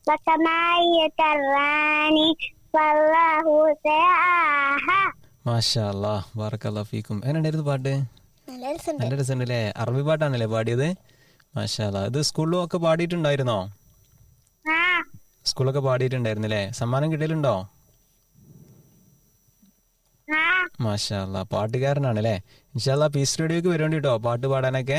وكما يتراني والله سياها മാഷാ അല്ലാ ബാറക്കല്ലാ ഫീക്കും എങ്ങനെയുണ്ടായിരുന്നു പാട്ട് നല്ല രസമുണ്ട് നല്ല രസമുണ്ടല്ലേ അറബി പാട്ടാണല്ലേ പാടിയത് മാഷാ അല്ലാ ഇത് സ്കൂളിലും ഒക്കെ പാടിയിട്ടുണ്ടായിരുന്നോ ها സ്കൂളൊക്കെ പാടിയിട്ടുണ്ടായിരുന്നില്ലേ സമ്മാനം കിട്ടിയിട്ടുണ്ടോ ها മാഷാ അല്ലാ പാട്ടുകാരനാണല്ലേ ഇൻഷാല്ലാ പീസ് റേഡിയോക്ക് വരേണ്ടി കേട്ടോ പാട്ട് പാടാനൊക്കെ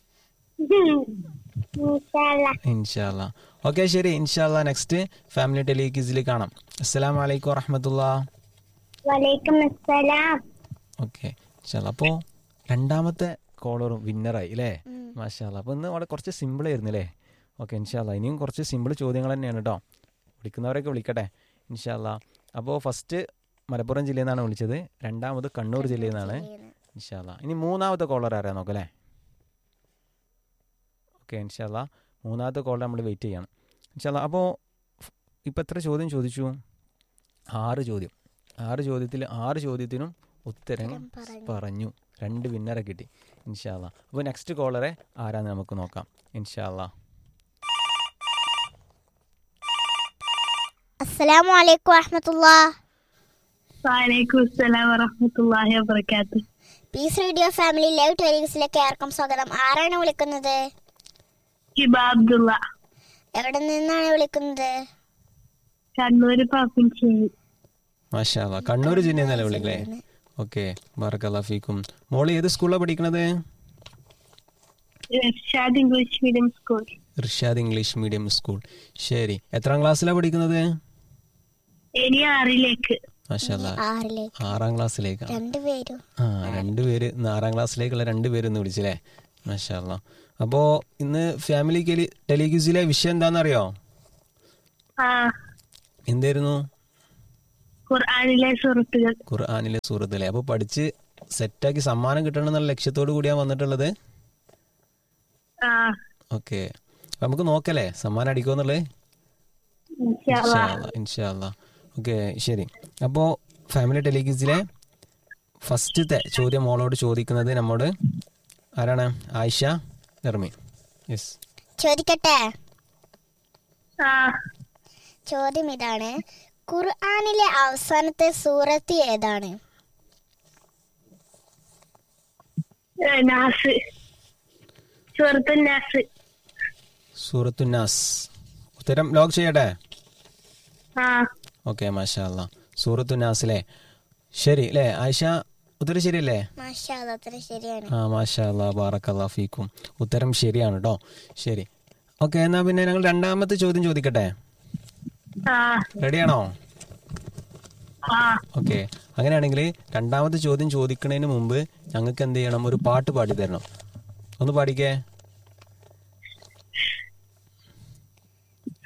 إن شاء الله ഇൻഷാല്ലാ ഓക്കെ ശരി ഇൻഷാല്ലാ നെക്സ്റ്റ് ഫാമിലി ടെലിക്യൂസിൽ കാണാം അസ്സലാം വലൈക്കും വറഹമത്തുള്ള وعليكم السلام ഓക്കെ ഇൻഷാല്ലാ അപ്പോൾ രണ്ടാമത്തെ കോളറും വിന്നറായി അല്ലേ മാഷാല്ലാ അപ്പോൾ ഇന്ന് വളരെ കുറച്ച് സിമ്പിൾ ആയിരുന്നു അല്ലേ ഓക്കെ ഇൻഷാല്ലാ ഇനിയും കുറച്ച് സിമ്പിൾ ചോദ്യങ്ങൾ തന്നെയാണ് കേട്ടോ വിളിക്കുന്നവരൊക്കെ വിളിക്കട്ടെ ഇൻഷാല്ലാ അപ്പോൾ ഫസ്റ്റ് മലപ്പുറം ജില്ലയിൽ നിന്നാണ് വിളിച്ചത് രണ്ടാമത് കണ്ണൂർ ജില്ലയിൽ നിന്നാണ് ഇൻഷാല്ലാ ഇനി മൂന്നാമത്തെ കോളർ ആരാ നോക്കല്ലേ ഓക്കെ ഇൻഷാല്ലാ മൂന്നാമത്തെ കോളർ നമ്മൾ വെയിറ്റ് ചെയ്യണം ഇൻഷാല്ലാ അപ്പോൾ ഇപ്പം എത്ര ചോദ്യം ചോദിച്ചു ആറ് ചോദ്യം ആറ് ചോദ്യത്തിൽ ആറ് ചോദ്യത്തിനും ഉത്തരം പറഞ്ഞു രണ്ട് വിന്നറെ കിട്ടി ഇൻഷാല്ലാ അപ്പോൾ നെക്സ്റ്റ് കോളറെ ആരാന്ന് നമുക്ക് നോക്കാം ഇൻഷാല്ലാ അസ്സലാമു അലൈക്കും വറഹമത്തുള്ള وعليكم السلام ورحمة الله وبركاته പീസ് റേഡിയോ ഫാമിലി ലൈവ് ടെലിവിസിലേക്ക് ഏർക്കും സ്വാഗതം ആരാണ് വിളിക്കുന്നത് ഹിബ അബ്ദുള്ള എവിടെ നിന്നാണ് വിളിക്കുന്നത് കണ്ണൂര് പാപ്പിൻശ്ശേരി മാഷാല്ലാ കണ്ണൂർ ജില്ലയിൽ നിന്നല്ലേ വിളിക്കലേ ഓക്കെ ബാറക്കല്ലാ ഫീക്കും മോള് ഏത് സ്കൂളിലാണ് പഠിക്കണത് Irshad English medium school Irshad English medium school ശരി എത്രാം ക്ലാസ്സിലാണ് പഠിക്കുന്നത് ഇനി ആറിലേക്ക് മാഷാല്ലാ ആറിലേക്ക് ആറാം ക്ലാസ്സിലേക്കാണ് രണ്ടുപേരും ആ രണ്ടുപേര് ഇന്ന് ആറാം ക്ലാസ്സിലേക്കുള്ള രണ്ടുപേര് ഇന്ന് വിളിച്ചില്ലേ മാഷാല്ല അപ്പോൾ ഇന്ന് ഫാമിലി ടെലിഗ്യൂസിലെ വിഷയം എന്താണെന്നറിയോ ആ എന്തായിരുന്നു ഖുർആനിലെ സുഹൃത്തുക്കൾ ഖുർആാനിലെ സൂറത്തിലെ അപ്പോൾ പഠിച്ച് സെറ്റാക്കി സമ്മാനം കിട്ടണം എന്നുള്ള ലക്ഷ്യത്തോടു കൂടിയാണ് വന്നിട്ടുള്ളത് ആ ഓക്കെ അപ്പം നമുക്ക് നോക്കല്ലേ സമ്മാനം അടിക്കുമെന്നുള്ളത് ഇൻഷാ അല്ലാ. ഇൻഷാല്ല ഓക്കെ ശരി അപ്പോൾ ഫാമിലി ടെലിഗ്യൂസിലെ ഫസ്റ്റത്തെ ചോദ്യം മോളോട് ചോദിക്കുന്നത് നമ്മോട് ആരാണ് ആയിഷ നിർമ്മി യെസ് ചോദിക്കട്ടെ ആ ചോദ്യം ഇതാണ് ഖുർആനിലെ അവസാനത്തെ സൂറത്ത് ഏതാണ് ഏ, നാസ് സുഹൃത്തു നാസ് സൂറത്തുന്നാസ് ഉത്തരം ലോക്ക് ചെയ്യട്ടെ ആ ഓക്കെ മാഷാ അല്ലാ സൂറത്തുന്നാസിലെ ശരി അല്ലേ ആയിഷ ഉത്തരം ശരിയല്ലേ മാഷാ അല്ലാ, ഉത്തരം ശരിയാണ് ആ മാഷാ അല്ലാ ബാറക്കല്ലാ ഫീക്കും ഉത്തരം ശരിയാണ് കേട്ടോ ശരി ഓക്കെ എന്നാ പിന്നെ ഞങ്ങൾ രണ്ടാമത്തെ ചോദ്യം ചോദിക്കട്ടെ ആ റെഡിയാണോ ആ ഓക്കെ അങ്ങനെയാണെങ്കിൽ രണ്ടാമത്തെ ചോദ്യം ചോദിക്കുന്നതിന് മുമ്പ് ഞങ്ങൾക്ക് എന്ത് ചെയ്യണം ഒരു പാട്ട് പാടി തരണം ഒന്ന് പാടിക്കേ